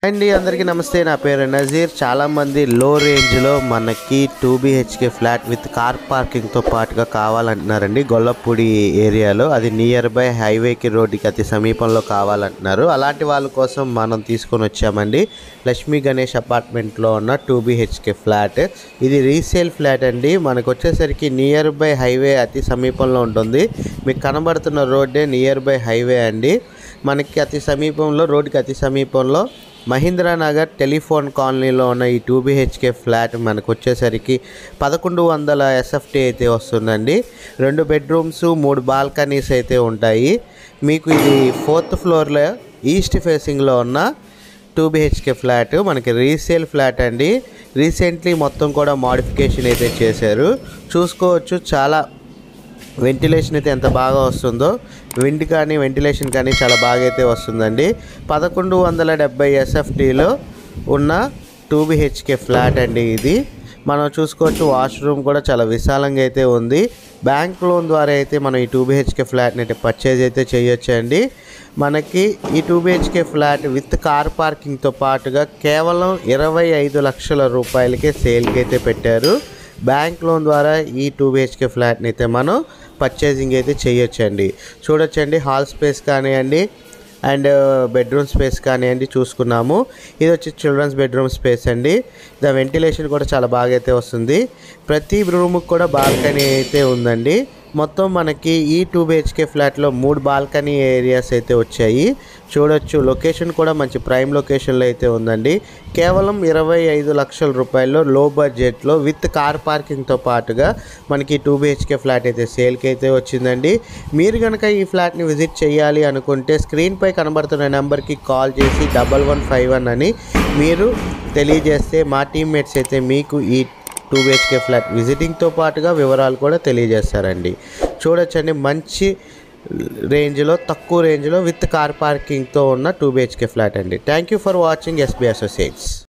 అండి అందరికీ నమస్తే నా పేరు నజీర్ చాలామంది లో రేంజ్లో మనకి two BHK flat with car పార్కింగ్తో పాటుగా కావాలంటున్నారండి గొల్లపూడి ఏరియాలో అది నియర్ బై హైవేకి రోడ్డుకి అతి సమీపంలో కావాలంటున్నారు అలాంటి వాళ్ళ కోసం మనం తీసుకొని వచ్చామండి లక్ష్మీ గణేష్ అపార్ట్మెంట్లో ఉన్న టూ బీహెచ్కే ఫ్లాట్ ఇది రీసేల్ ఫ్లాట్ అండి మనకు వచ్చేసరికి నియర్ బై హైవే అతి సమీపంలో ఉంటుంది మీకు కనబడుతున్న రోడ్డే నియర్ బై హైవే అండి మనకి అతి సమీపంలో రోడ్డుకి అతి సమీపంలో మహీంద్రా నగర్ టెలిఫోన్ కాలనీలో ఉన్న ఈ టూ బీహెచ్కే ఫ్లాట్ మనకు వచ్చేసరికి పదకొండు వందల ఎస్ఎఫ్టీ అయితే వస్తుందండి రెండు బెడ్రూమ్స్ మూడు బాల్కనీస్ అయితే ఉంటాయి మీకు ఇది ఫోర్త్ ఫ్లోర్లో ఈస్ట్ ఫేసింగ్లో ఉన్న టూ బిహెచ్కే ఫ్లాట్ మనకి రీసేల్ ఫ్లాట్ అండి రీసెంట్లీ మొత్తం కూడా మోడిఫికేషన్ అయితే చేశారు చూసుకోవచ్చు చాలా వెంటిలేషన్ అయితే ఎంత బాగా వస్తుందో విండ్ కానీ వెంటిలేషన్ కానీ చాలా బాగా అయితే వస్తుందండి పదకొండు వందల డెబ్బై ఎస్ఎఫ్టీలో ఉన్న టూ బిహెచ్కే ఫ్లాట్ అండి ఇది మనం చూసుకోవచ్చు వాష్రూమ్ కూడా చాలా విశాలంగా అయితే ఉంది బ్యాంక్ లోన్ ద్వారా అయితే మనం ఈ టూ బిహెచ్కే ఫ్లాట్ని అయితే పర్చేజ్ అయితే చేయొచ్చండి మనకి ఈ two BHK flat with car పార్కింగ్తో పాటుగా కేవలం ఇరవై ఐదు లక్షల రూపాయలకే సేల్కి అయితే పెట్టారు బ్యాంక్ లోన్ ద్వారా ఈ టూ బిహెచ్కే ఫ్లాట్ని అయితే మనం పర్చేసింగ్ అయితే చేయొచ్చండి చూడొచ్చండి హాల్ స్పేస్ కానివ్వండి అండ్ బెడ్రూమ్ స్పేస్ కానివ్వండి చూసుకున్నాము ఇది వచ్చి చిల్డ్రన్స్ బెడ్రూమ్ స్పేస్ అండి ద వెంటిలేషన్ కూడా చాలా బాగా అయితే వస్తుంది ప్రతి రూమ్కి కూడా బాల్కనీ అయితే ఉందండి మొత్తం మనకి ఈ టూ బిహెచ్కే ఫ్లాట్లో మూడు బాల్కనీ ఏరియాస్ అయితే వచ్చాయి చూడొచ్చు లొకేషన్ కూడా మంచి ప్రైమ్ లొకేషన్లో అయితే ఉందండి కేవలం ఇరవై ఐదు లక్షల రూపాయల్లో లో బడ్జెట్లో విత్ కార్ పార్కింగ్తో పాటుగా మనకి టూ బిహెచ్కే ఫ్లాట్ అయితే సేల్కి అయితే వచ్చిందండి మీరు కనుక ఈ ఫ్లాట్ని విజిట్ చేయాలి అనుకుంటే స్క్రీన్పై కనబడుతున్న నెంబర్కి కాల్ చేసి డబల్ వన్ ఫైవ్ వన్ అని మీరు తెలియజేస్తే మా టీమ్మేట్స్ అయితే మీకు ఈ టూ బిహెచ్కే ఫ్లాట్ విజిటింగ్తో పాటుగా వివరాలు కూడా తెలియజేస్తారండి చూడొచ్చండి మంచి రేంజ్లో తక్కువ రేంజ్లో విత్ కార్ పార్కింగ్తో ఉన్న టూ బిహెచ్కే ఫ్లాట్ అండి thank you for watching SB associates